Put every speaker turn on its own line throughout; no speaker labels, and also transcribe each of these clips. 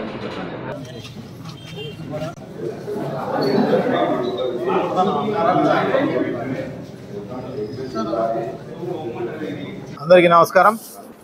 అందరికీ నమస్కారం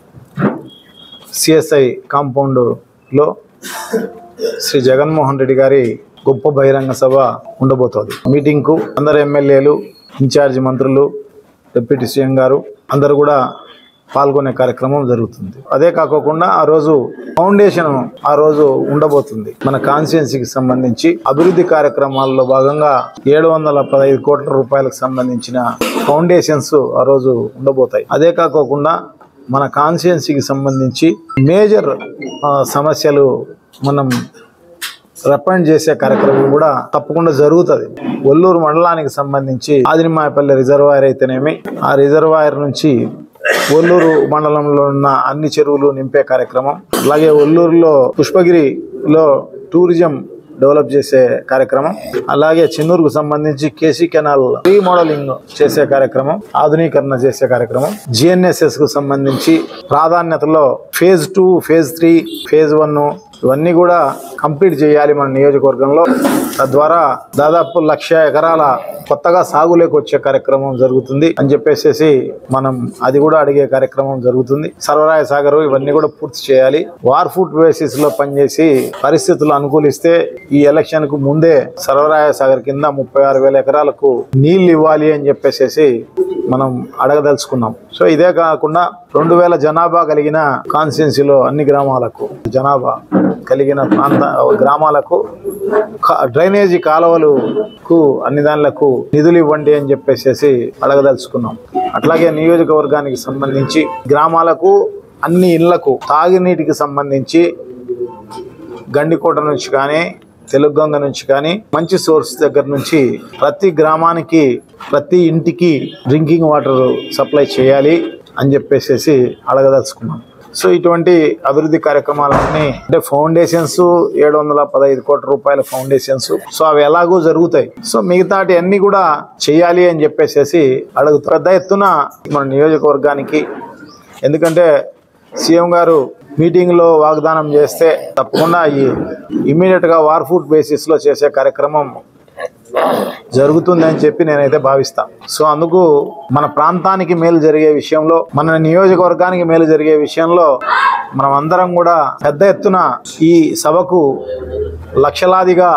సిఎస్ఐ కాంపౌండ్లో శ్రీ జగన్మోహన్ రెడ్డి గారి గొప్ప బహిరంగ సభ ఉండబోతోంది మీటింగ్కు అందరు ఎమ్మెల్యేలు ఇన్ఛార్జ్ మంత్రులు డిప్యూటీ సీఎం గారు అందరూ కూడా పాల్గొనే కార్యక్రమం జరుగుతుంది అదే కాకోకుండా ఆ రోజు ఫౌండేషన్ ఆ రోజు ఉండబోతుంది మన కాన్స్టిట్యున్సీకి సంబంధించి అభివృద్ధి కార్యక్రమాల్లో భాగంగా ఏడు వందల పదహైదు కోట్ల రూపాయలకు సంబంధించిన ఫౌండేషన్స్ ఆ రోజు ఉండబోతాయి అదే కాకోకుండా మన కాన్స్టిట్యున్సీకి సంబంధించి మేజర్ ఆ, సమస్యలు మనం రిప్రజెంట్ చేసే కార్యక్రమం కూడా తప్పకుండా జరుగుతుంది ఒల్లూరు మండలానికి సంబంధించి ఆదినిమాయపల్లి రిజర్వాయర్ అయితేనేమి ఆ రిజర్వాయర్ నుంచి ఒల్లూరు మండలంలో ఉన్న అన్ని చెరువులు నింపే కార్యక్రమం అలాగే ఒల్లూరులో పుష్పగిరిలో టూరిజం డెవలప్ చేసే కార్యక్రమం అలాగే చెన్నూరుకు సంబంధించి కేసీ కెనాల్ రీమోడలింగ్ చేసే కార్యక్రమం ఆధునీకరణ చేసే కార్యక్రమం జిఎన్ఎస్ఎస్ కు సంబంధించి ప్రాధాన్యతలో phase two phase three phase one ఇవన్నీ కూడా కంప్లీట్ చేయాలి మన నియోజకవర్గంలో తద్వారా దాదాపు లక్ష ఎకరాల కొత్తగా సాగులోకి వచ్చే కార్యక్రమం జరుగుతుంది అని చెప్పేసి మనం అది కూడా అడిగే కార్యక్రమం జరుగుతుంది సర్వరాయ సాగర్ ఇవన్నీ కూడా పూర్తి చేయాలి వార్ ఫుట్ బేసిస్ లో పనిచేసి పరిస్థితులు అనుకూలిస్తే ఈ ఎలక్షన్ కు ముందే సర్వరాయ సాగర్ కింద ముప్పై ఆరు వేల ఎకరాలకు నీళ్లు ఇవ్వాలి అని చెప్పేసి మనం అడగదలుచుకున్నాం సో ఇదే కాకుండా రెండు వేల జనాభా కలిగిన కాన్స్టిట్యున్సీలో అన్ని గ్రామాలకు జనాభా కలిగిన ప్రాంత గ్రామాలకు కా- డ్రైనేజీ కాలువలకు అన్ని దానిలకు నిధులు ఇవ్వండి అని చెప్పేసి అడగదలుచుకున్నాం అట్లాగే నియోజకవర్గానికి సంబంధించి గ్రామాలకు అన్ని ఇళ్లకు తాగునీటికి సంబంధించి గండికోట నుంచి కానీ తెలుగంగ నుంచి కానీ మంచి సోర్స్ దగ్గర నుంచి ప్రతి గ్రామానికి ప్రతి ఇంటికి డ్రింకింగ్ వాటర్ సప్లై చేయాలి అని చెప్పేసి అడగదలుచుకున్నాం సో ఇటువంటి అభివృద్ధి కార్యక్రమాలన్నీ అంటే ఫౌండేషన్స్ ఏడు వందల పదహైదు కోట్ల రూపాయల ఫౌండేషన్స్ సో అవి ఎలాగో జరుగుతాయి సో మిగతాటి అన్ని కూడా చేయాలి అని చెప్పేసి అడుగుతాం పెద్ద ఎత్తున మన నియోజకవర్గానికి ఎందుకంటే సీఎం గారు మీటింగ్లో వాగ్దానం చేస్తే తప్పకుండా ఈ ఇమీడియట్గా వార్ ఫుడ్ బేసిస్లో చేసే కార్యక్రమం జరుగుతుంది అని చెప్పి నేనైతే భావిస్తా సో అందుకు మన ప్రాంతానికి మేలు జరిగే విషయంలో మన నియోజకవర్గానికి మేలు జరిగే విషయంలో మనం అందరం కూడా పెద్ద ఎత్తున ఈ సభకు లక్షలాదిగా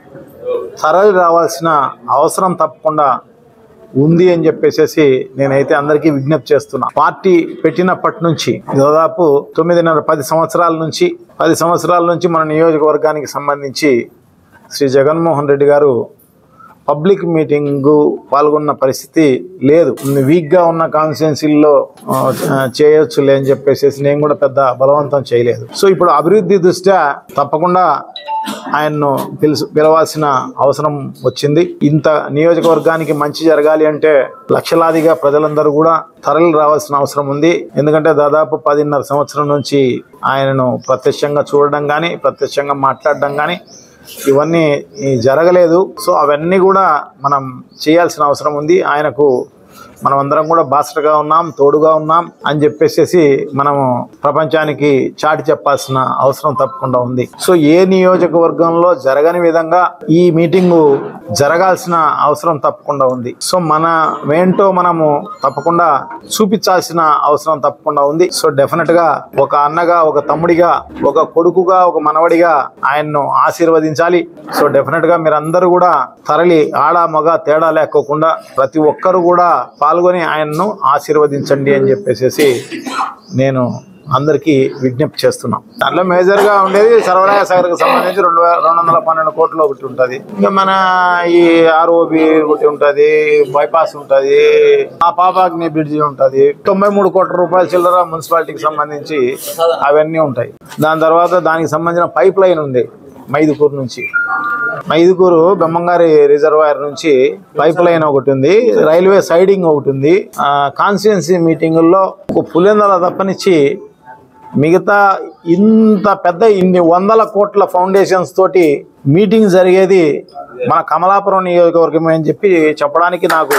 తరలి రావాల్సిన అవసరం తప్పకుండా ఉంది అని చెప్పేసి నేనైతే అందరికీ విజ్ఞప్తి చేస్తున్నా పార్టీ పెట్టినప్పటి నుంచి దాదాపు తొమ్మిదిన్నర పది సంవత్సరాల నుంచి పది సంవత్సరాల నుంచి మన నియోజకవర్గానికి సంబంధించి శ్రీ జగన్మోహన్ రెడ్డి గారు పబ్లిక్ మీటింగ్ పాల్గొన్న పరిస్థితి లేదు వీక్గా ఉన్న కాన్స్టిట్యున్సీల్లో చేయొచ్చులే అని చెప్పేసి నేను కూడా పెద్ద బలవంతం చేయలేదు సో ఇప్పుడు అభివృద్ధి దృష్ట్యా తప్పకుండా ఆయన్ను పిలుసు పిలవాల్సిన అవసరం వచ్చింది ఇంత నియోజకవర్గానికి మంచి జరగాలి అంటే లక్షలాదిగా ప్రజలందరూ కూడా తరలి రావాల్సిన అవసరం ఉంది ఎందుకంటే దాదాపు పదిన్నర సంవత్సరం నుంచి ఆయనను ప్రత్యక్షంగా చూడడం కానీ ప్రత్యక్షంగా మాట్లాడడం కానీ ఇవన్నీ ఈ జరగలేదు సో అవన్నీ కూడా మనం చేయాల్సిన అవసరం ఉంది ఆయనకు మనం అందరం కూడా బాసటగా ఉన్నాం తోడుగా ఉన్నాం అని చెప్పేసి మనము ప్రపంచానికి చాటి చెప్పాల్సిన అవసరం తప్పకుండా ఉంది సో ఏ నియోజకవర్గంలో జరగని విధంగా ఈ మీటింగు జరగాల్సిన అవసరం తప్పకుండా ఉంది సో మన ఏంటో మనము తప్పకుండా చూపించాల్సిన అవసరం తప్పకుండా ఉంది సో డెఫినెట్ గా ఒక అన్నగా ఒక తమ్ముడిగా ఒక కొడుకుగా ఒక మనవడిగా ఆయన్ను ఆశీర్వదించాలి సో డెఫినెట్ గా మీరందరూ కూడా తరలి ఆడ మగ తేడా లేకోకుండా ప్రతి ఒక్కరు కూడా పాల్గొని ఆయన్ను ఆశీర్వదించండి అని చెప్పేసి నేను అందరికీ విజ్ఞప్తి చేస్తున్నాం దాంట్లో మేజర్ గా ఉండేది సర్వరాయ సాగర్ కి సంబంధించి రెండు వేల రెండు వందల పన్నెండు కోట్లు ఒకటి ఉంటది ఇంకా మన ఈ ఆర్ఓబి ఒకటి ఉంటది బైపాస్ ఉంటది ఆ పాపాగ్ని బ్రిడ్జి ఉంటది తొంభై మూడు కోట్ల రూపాయల చిల్లర మున్సిపాలిటీకి సంబంధించి అవన్నీ ఉంటాయి దాని తర్వాత దానికి సంబంధించిన పైప్ లైన్ ఉంది మైదుకూరు నుంచి మైదుకూరు బెమ్మంగారి రిజర్వాయర్ నుంచి పైప్ లైన్ ఒకటి ఉంది రైల్వే సైడింగ్ ఒకటి ఉంది కాన్స్టిట్యున్సీ మీటింగుల్లో ఒక పులిందల తప్పనిచ్చి మిగతా ఇంత పెద్ద ఇన్ని వందల కోట్ల ఫౌండేషన్స్ తోటి మీటింగ్ జరిగేది మన కమలాపురం నియోజకవర్గమే అని చెప్పి చెప్పడానికి నాకు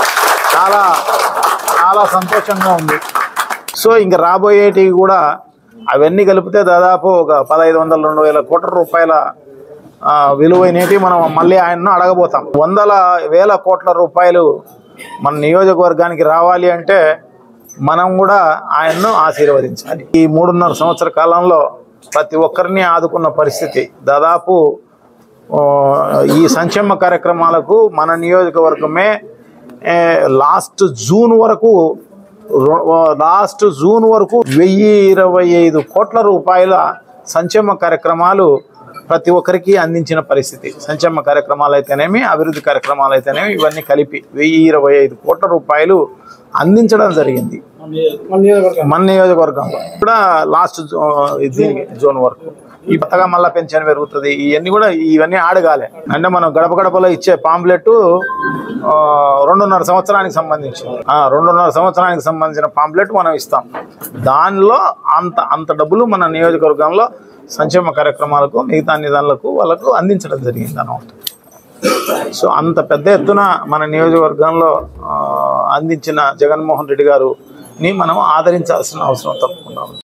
చాలా చాలా సంతోషంగా ఉంది సో ఇంకా రాబోయేటివి కూడా అవన్నీ కలిపితే దాదాపు ఒక పదహైదు వందల రెండు వేల కోట్ల రూపాయల ఆ, విలువైనవి మనం మళ్ళీ ఆయన్ను అడగబోతాం వందల వేల కోట్ల రూపాయలు మన నియోజకవర్గానికి రావాలి అంటే మనం కూడా ఆయన్ను ఆశీర్వదించాలి ఈ మూడున్నర సంవత్సర కాలంలో ప్రతి ఒక్కరిని ఆదుకున్న పరిస్థితి దాదాపు ఆ, ఈ సంక్షేమ కార్యక్రమాలకు మన నియోజకవర్గమే ఏ, లాస్ట్ జూన్ వరకు రొ- లాస్ట్ జూన్ వరకు వెయ్యి ఇరవై ఐదు కోట్ల రూపాయల సంక్షేమ కార్యక్రమాలు ప్రతి ఒక్కరికి అందించిన పరిస్థితి సంక్షేమ కార్యక్రమాలు అయితేనేమి అభివృద్ధి కార్యక్రమాలు అయితేనేమి ఇవన్నీ కలిపి వెయ్యి ఇరవై ఐదు కోట్ల రూపాయలు అందించడం జరిగింది మన నియోజకవర్గంలో కూడా లాస్ట్ జో- దీనికి జోన్ వరకు ఈ కొత్తగా మళ్ళా పెన్షన్ పెరుగుతుంది ఇవన్నీ కూడా ఇవన్నీ ఆడగాలే అంటే మనం గడప గడపలో ఇచ్చే పాంప్లెట్ ఆ, రెండున్నర సంవత్సరానికి సంబంధించి ఆ, రెండున్నర సంవత్సరానికి సంబంధించిన పాంప్లెట్ మనం ఇస్తాం దానిలో అంత అంత డబ్బులు మన నియోజకవర్గంలో సంక్షేమ కార్యక్రమాలకు మిగతా నిదానాలకు వాళ్ళకు అందించడం జరిగింది అన్నమాట సో అంత పెద్ద ఎత్తున మన నియోజకవర్గంలో ఆ, అందించిన జగన్మోహన్ రెడ్డి గారుని మనం ఆదరించాల్సిన అవసరం తప్పకుండా ఉంది